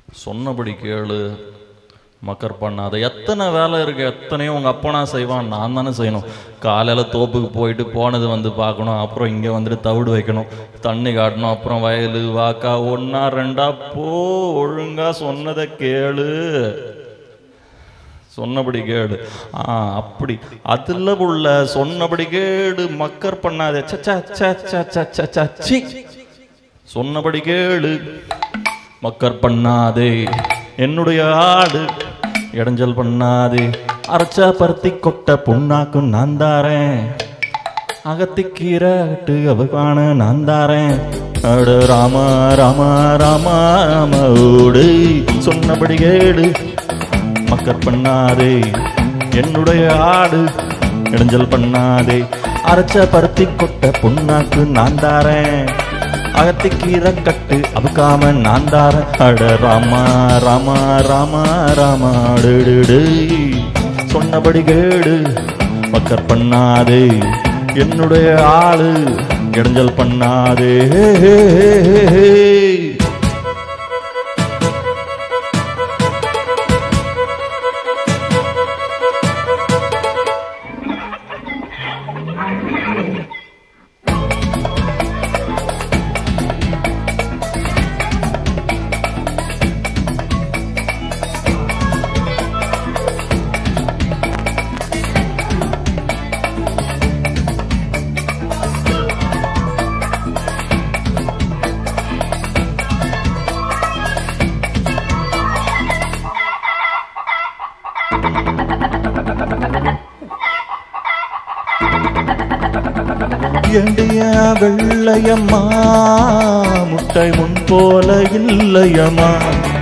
சொன்னபடி கேளு மக்கர் பண்ணாத எத்தனை வேலை இருக்கு எத்தனையோ உங்க அப்பனா செய்வான் நான் தானே செய்யணும் காலையில தோப்புக்கு போயிட்டு போனது வந்து பார்க்கணும் அப்புறம் இங்க வந்துட்டு தவிடு வைக்கணும் தண்ணி காட்டணும் அப்புறம் வயலு வாக்கா ஒன்னா ரெண்டா போ ஒழுங்கா சொன்னதை கேளு சொன்னபடி கேடு ஆ அப்படி அதுல உள்ள சொன்னபடி கேடு மக்கர் பண்ணாதே ச, ச, ச, ச, ச, ச, ச, சி. சொன்னபடி கேளு மக்கர் பண்ணாதே என்னுடைய ஆடு இடைஞ்சல் பண்ணாதே அரைச்சா பருத்தி கொட்ட புண்ணாக்கும் நான் தாரேன் அகத்திக்கீரட்டு அவகான நான் தாரேன் அட ராமா ராமா ராமா ராம ஓடு சொன்னபடி கேடு மக்கர் பண்ணாதே என்னுடைய ஆடு இடைஞ்சல் பண்ணாதே அரைச்ச பருத்தி கொட்ட புண்ணாக்கு நான் தாரேன் அகத்திக்கீரை கட்டு அவுக்காம நான் தாரேன் அட ராமா ராமா ராமா ராமா டுடுடு. சொன்னபடி கேடு மக்கர் பண்ணாதே என்னுடைய ஆளு இடைஞ்சல் பண்ணாதே எண்டிய வெள்ளையம்மா முட்டை முன் போல இல்லையம்மா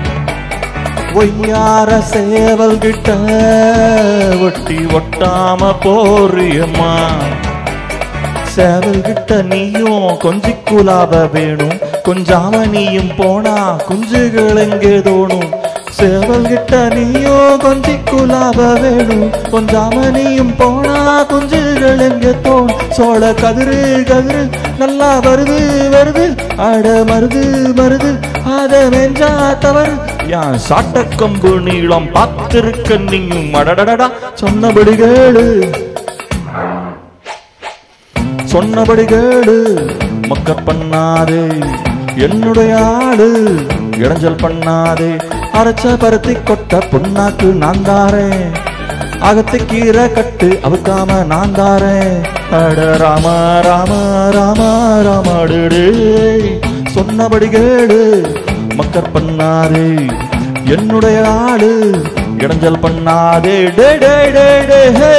ஒய்யார சேவல் கிட்ட ஒட்டி ஒட்டாம போறியம்மா சேவல் கிட்ட நீயும் கொஞ்சி குலாப வேணும் கொஞ்சாம நீயும் போனா குஞ்சுகள் எங்கே தோணும் சேவல் கிட்ட நீயும் கொஞ்சி குலாப வேணும் கொஞ்சாம நீயும் போனா குஞ்சுகள் எங்கே தோணும் சோழ கதிரு கதிரு நல்லா வருது வருது அட மருது மருது அத மெஞ்சா தவறு என் சாட்டக்கம்பு நீளம் பார்த்திருக்க நீயும் அடடடடா சொன்னபடி கேளு சொன்னபடி கேடு மக்கர் பண்ணாதே என்னுடைய ஆடு இடைஞ்சல் பண்ணாதே அரைச்ச பருத்தி கொட்ட புண்ணாக்கு நான் தாரேன் அகத்து கீரை கட்டு அவுக்காம நான் தாரேன் அட ராமா ராமா ராமா ராமாடுடு சொன்னபடி கேடு மக்கர் பண்ணாதே என்னுடைய ஆடு இடைஞ்சல் பண்ணாதே டே டே டே டே ஹே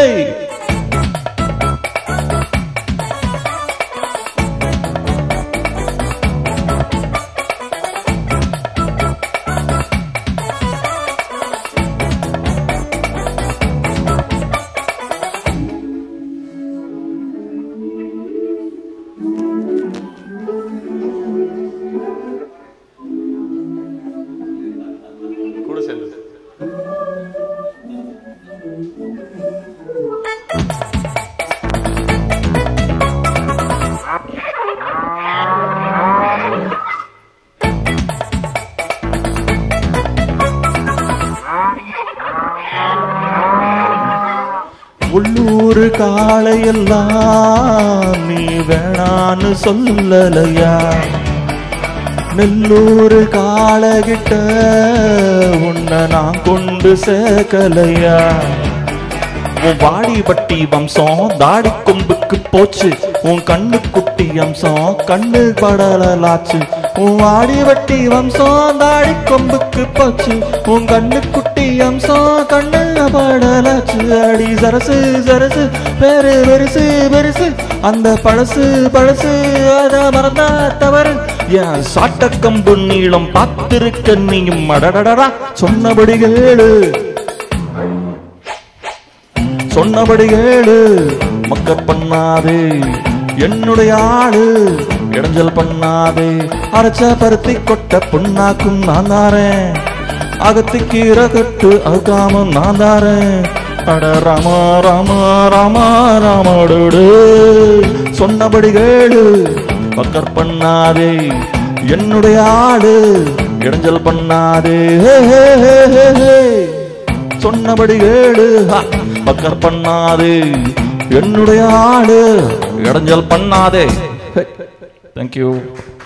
கூட சேர்ந்து உள்ளூர் காளையெல்லாம் நீ வேணான்னு சொல்லலையா நெல்லூர் காளகிட்ட உன்னை நான் கொண்டு சேர்க்கலையா உன் வாடிப்பட்டி வம்சம் தாடி கொம்புக்கு போச்சு உன் கண்ணு குட்டி அம்சம் கண்ணு படலாச்சு உன் வாடிவட்டி வம்சம் தாடி கொம்புக்கு போச்சு உன் கண்ணு குட்டி அம்சம் கண்ணு படலாச்சு அடி சரசு சரசு பேரு பெருசு பெருசு அந்த பழசு பழசு அத மறந்தா தவறு என் சாட்டக்கம்பு நீளம் பார்த்திருக்க நீயும் அடடடடா சொன்னபடி கேளு சொன்னபடி கேளு மக்கர் பண்ணாதே என்னுடைய ஆளு இடைஞ்சல் பண்ணாதே அரைச்ச பருத்தி கொட்ட புண்ணாக்கும் நான் தாரேன் அகத்து கீரை கட்டு அவுக்காம நான் தாரேன் அட ராமா ராமா ராமா ராமாடு சொன்னபடி கேளு மக்கர் பண்ணாதே என்னுடைய ஆடு இடைஞ்சல் பண்ணாதே ஹே, ஹே, ஹே, ஹே, ஹே. சொன்னபடி கேடு ஹா, பக்கர் பண்ணாதே என்னுடைய ஆடு இடைஞ்சல் பண்ணாதே தேங்க்யூ